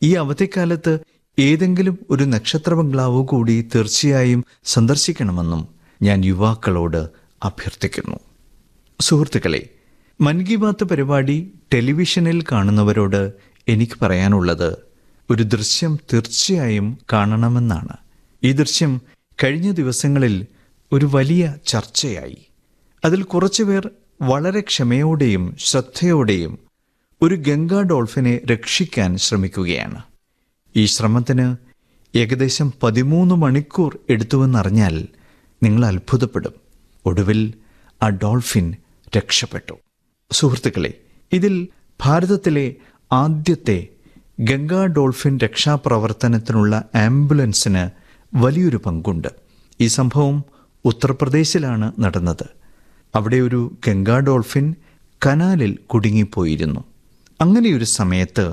ഈ അവധിക്കാലത്ത് ഏതെങ്കിലും ഒരു നക്ഷത്ര ബംഗ്ലാവ് കൂടി തീർച്ചയായും സന്ദർശിക്കണമെന്നും ഞാൻ യുവാക്കളോട് അഭ്യർത്ഥിക്കുന്നു സുഹൃത്തുക്കളെ മൻ കി ബാത്ത് പരിപാടി ടെലിവിഷനിൽ കാണുന്നവരോട് എനിക്ക് പറയാനുള്ളത് ഒരു ദൃശ്യം തീർച്ചയായും കാണണമെന്നാണ് ഈ ദൃശ്യം കഴിഞ്ഞ ദിവസങ്ങളിൽ ഒരു വലിയ ചർച്ചയായി അതിൽ കുറച്ചുപേർ വളരെ ക്ഷമയോടെയും ശ്രദ്ധയോടെയും ഒരു ഗംഗാ ഡോൾഫിനെ രക്ഷിക്കാൻ ശ്രമിക്കുകയാണ് ഈ ശ്രമത്തിന് ഏകദേശം പതിമൂന്ന് മണിക്കൂർ എടുത്തുവെന്നറിഞ്ഞാൽ നിങ്ങൾ അത്ഭുതപ്പെടും ഒടുവിൽ ആ ഡോൾഫിൻ രക്ഷപ്പെട്ടു സുഹൃത്തുക്കളെ ഇതിൽ ഭാരതത്തിലെ ആദ്യത്തെ ഗംഗാ ഡോൾഫിൻ രക്ഷാപ്രവർത്തനത്തിനുള്ള ആംബുലൻസിന് വലിയൊരു പങ്കുണ്ട് ഈ സംഭവം ഉത്തർപ്രദേശിലാണ് നടന്നത് അവിടെ ഒരു ഗംഗാ ഡോൾഫിൻ കനാലിൽ കുടുങ്ങിപ്പോയിരുന്നു അങ്ങനെയൊരു സമയത്ത്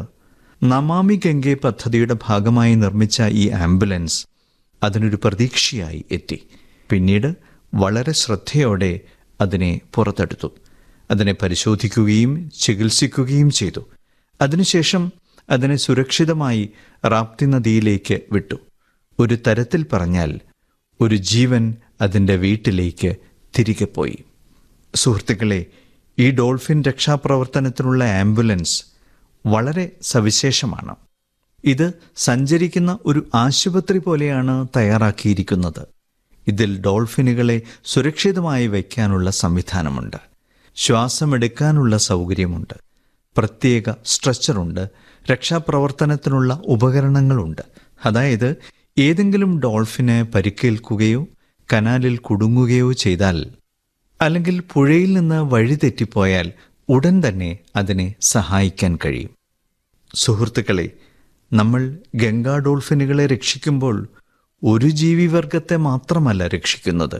നമാമി ഗംഗെ പദ്ധതിയുടെ ഭാഗമായി നിർമ്മിച്ച ഈ ആംബുലൻസ് അതിനൊരു പ്രതീക്ഷയായി എത്തി പിന്നീട് വളരെ ശ്രദ്ധയോടെ അതിനെ പുറത്തെടുത്തു അതിനെ പരിശോധിക്കുകയും ചികിത്സിക്കുകയും ചെയ്തു അതിനുശേഷം അതിനെ സുരക്ഷിതമായി റാപ്തി നദിയിലേക്ക് വിട്ടു ഒരു തരത്തിൽ പറഞ്ഞാൽ ഒരു ജീവൻ അതിൻ്റെ വീട്ടിലേക്ക് തിരികെ പോയി സുഹൃത്തുക്കളെ ഈ ഡോൾഫിൻ രക്ഷാപ്രവർത്തനത്തിനുള്ള ആംബുലൻസ് വളരെ സവിശേഷമാണ് ഇത് സഞ്ചരിക്കുന്ന ഒരു ആശുപത്രി പോലെയാണ് തയ്യാറാക്കിയിരിക്കുന്നത് ഇതിൽ ഡോൾഫിനുകളെ സുരക്ഷിതമായി വയ്ക്കാനുള്ള സംവിധാനമുണ്ട് ശ്വാസമെടുക്കാനുള്ള സൗകര്യമുണ്ട് പ്രത്യേക സ്ട്രെച്ചറുണ്ട് രക്ഷാപ്രവർത്തനത്തിനുള്ള ഉപകരണങ്ങളുണ്ട് അതായത് ഏതെങ്കിലും ഡോൾഫിന് പരിക്കേൽക്കുകയോ കനാലിൽ കുടുങ്ങുകയോ ചെയ്താൽ അല്ലെങ്കിൽ പുഴയിൽ നിന്ന് വഴിതെറ്റിപ്പോയാൽ ഉടൻ തന്നെ അതിനെ സഹായിക്കാൻ കഴിയും സുഹൃത്തുക്കളെ നമ്മൾ ഗംഗാ ഡോൾഫിനുകളെ രക്ഷിക്കുമ്പോൾ ഒരു ജീവിവർഗത്തെ മാത്രമല്ല രക്ഷിക്കുന്നത്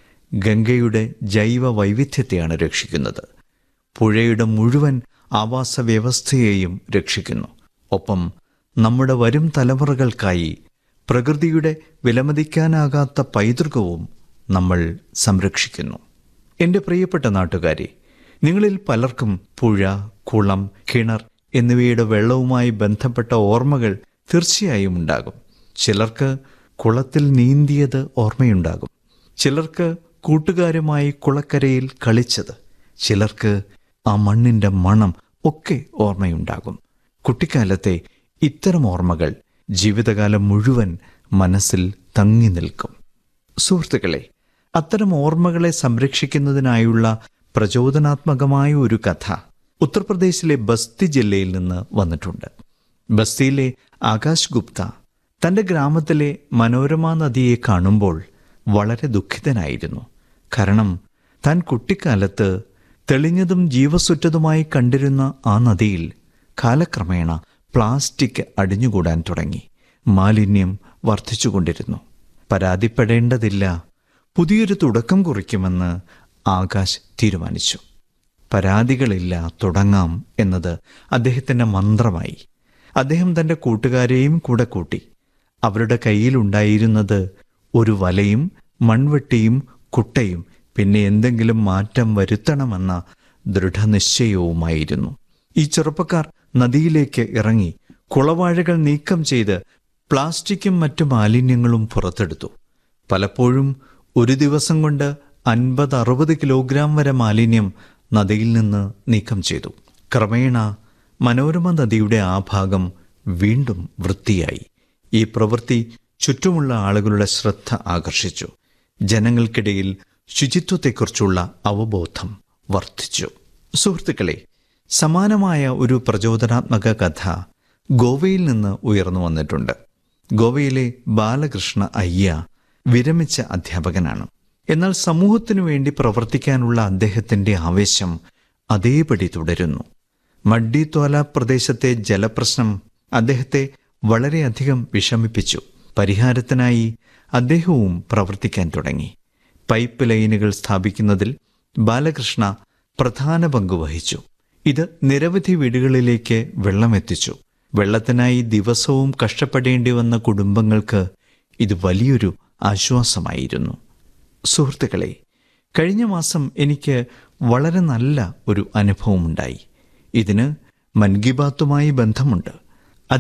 ഗംഗയുടെ ജൈവ വൈവിധ്യത്തെയാണ് രക്ഷിക്കുന്നത് പുഴയുടെ മുഴുവൻ ആവാസ വ്യവസ്ഥയെയും രക്ഷിക്കുന്നു ഒപ്പം നമ്മുടെ വരും തലമുറകൾക്കായി പ്രകൃതിയുടെ വിലമതിക്കാനാകാത്ത പൈതൃകവും നമ്മൾ സംരക്ഷിക്കുന്നു എൻ്റെ പ്രിയപ്പെട്ട നാട്ടുകാരെ നിങ്ങളിൽ പലർക്കും പുഴ കുളം കിണർ എന്നിവയുടെ വെള്ളവുമായി ബന്ധപ്പെട്ട ഓർമ്മകൾ തീർച്ചയായും ഉണ്ടാകും ചിലർക്ക് കുളത്തിൽ നീന്തിയത് ഓർമ്മയുണ്ടാകും ചിലർക്ക് കൂട്ടുകാരുമായി കുളക്കരയിൽ കളിച്ചത് ചിലർക്ക് ആ മണ്ണിൻ്റെ മണം ഒക്കെ ഓർമ്മയുണ്ടാകും കുട്ടിക്കാലത്തെ ഇത്തരം ഓർമ്മകൾ ജീവിതകാലം മുഴുവൻ മനസ്സിൽ തങ്ങി നിൽക്കും സുഹൃത്തുക്കളെ അത്തരം ഓർമ്മകളെ സംരക്ഷിക്കുന്നതിനായുള്ള പ്രചോദനാത്മകമായ ഒരു കഥ ഉത്തർപ്രദേശിലെ ബസ്തി ജില്ലയിൽ നിന്ന് വന്നിട്ടുണ്ട് ബസ്തിയിലെ ആകാശ് ഗുപ്ത തൻ്റെ ഗ്രാമത്തിലെ മനോരമ നദിയെ കാണുമ്പോൾ വളരെ ദുഃഖിതനായിരുന്നു കാരണം താൻ കുട്ടിക്കാലത്ത് തെളിഞ്ഞതും ജീവസുറ്റതുമായി കണ്ടിരുന്ന ആ നദിയിൽ കാലക്രമേണ പ്ലാസ്റ്റിക് അടിഞ്ഞുകൂടാൻ തുടങ്ങി മാലിന്യം വർദ്ധിച്ചുകൊണ്ടിരുന്നു പരാതിപ്പെടേണ്ടതില്ല പുതിയൊരു തുടക്കം കുറിക്കുമെന്ന് ആകാശ് തീരുമാനിച്ചു പരാതികളില്ല തുടങ്ങാം എന്നത് അദ്ദേഹത്തിൻ്റെ മന്ത്രമായി അദ്ദേഹം തൻ്റെ കൂട്ടുകാരെയും കൂടെ കൂട്ടി അവരുടെ കയ്യിലുണ്ടായിരുന്നത് ഒരു വലയും മൺവെട്ടിയും കുട്ടയും പിന്നെ എന്തെങ്കിലും മാറ്റം വരുത്തണമെന്ന ദൃഢനിശ്ചയവുമായിരുന്നു ഈ ചെറുപ്പക്കാർ നദിയിലേക്ക് ഇറങ്ങി കുളവാഴകൾ നീക്കം ചെയ്ത് പ്ലാസ്റ്റിക്കും മറ്റു മാലിന്യങ്ങളും പുറത്തെടുത്തു പലപ്പോഴും ഒരു ദിവസം കൊണ്ട് അൻപത് അറുപത് കിലോഗ്രാം വരെ മാലിന്യം നദിയിൽ നിന്ന് നീക്കം ചെയ്തു ക്രമേണ മനോരമ നദിയുടെ ആ ഭാഗം വീണ്ടും വൃത്തിയായി ഈ പ്രവൃത്തി ചുറ്റുമുള്ള ആളുകളുടെ ശ്രദ്ധ ആകർഷിച്ചു ജനങ്ങൾക്കിടയിൽ ശുചിത്വത്തെക്കുറിച്ചുള്ള അവബോധം വർദ്ധിച്ചു സുഹൃത്തുക്കളെ സമാനമായ ഒരു പ്രചോദനാത്മക കഥ ഗോവയിൽ നിന്ന് ഉയർന്നു വന്നിട്ടുണ്ട് ഗോവയിലെ ബാലകൃഷ്ണ അയ്യ വിരമിച്ച അധ്യാപകനാണ് എന്നാൽ സമൂഹത്തിനു വേണ്ടി പ്രവർത്തിക്കാനുള്ള അദ്ദേഹത്തിൻ്റെ ആവേശം അതേപടി തുടരുന്നു മഡ്ഡിത്തോല പ്രദേശത്തെ ജലപ്രശ്നം അദ്ദേഹത്തെ വളരെയധികം വിഷമിപ്പിച്ചു പരിഹാരത്തിനായി അദ്ദേഹവും പ്രവർത്തിക്കാൻ തുടങ്ങി പൈപ്പ് ലൈനുകൾ സ്ഥാപിക്കുന്നതിൽ ബാലകൃഷ്ണ പ്രധാന പങ്ക് വഹിച്ചു ഇത് നിരവധി വീടുകളിലേക്ക് വെള്ളമെത്തിച്ചു വെള്ളത്തിനായി ദിവസവും കഷ്ടപ്പെടേണ്ടി വന്ന കുടുംബങ്ങൾക്ക് ഇത് വലിയൊരു ആശ്വാസമായിരുന്നു സുഹൃത്തുക്കളെ കഴിഞ്ഞ മാസം എനിക്ക് വളരെ നല്ല ഒരു അനുഭവമുണ്ടായി ഇതിന് മൻ കി ബാത്തുമായി ബന്ധമുണ്ട്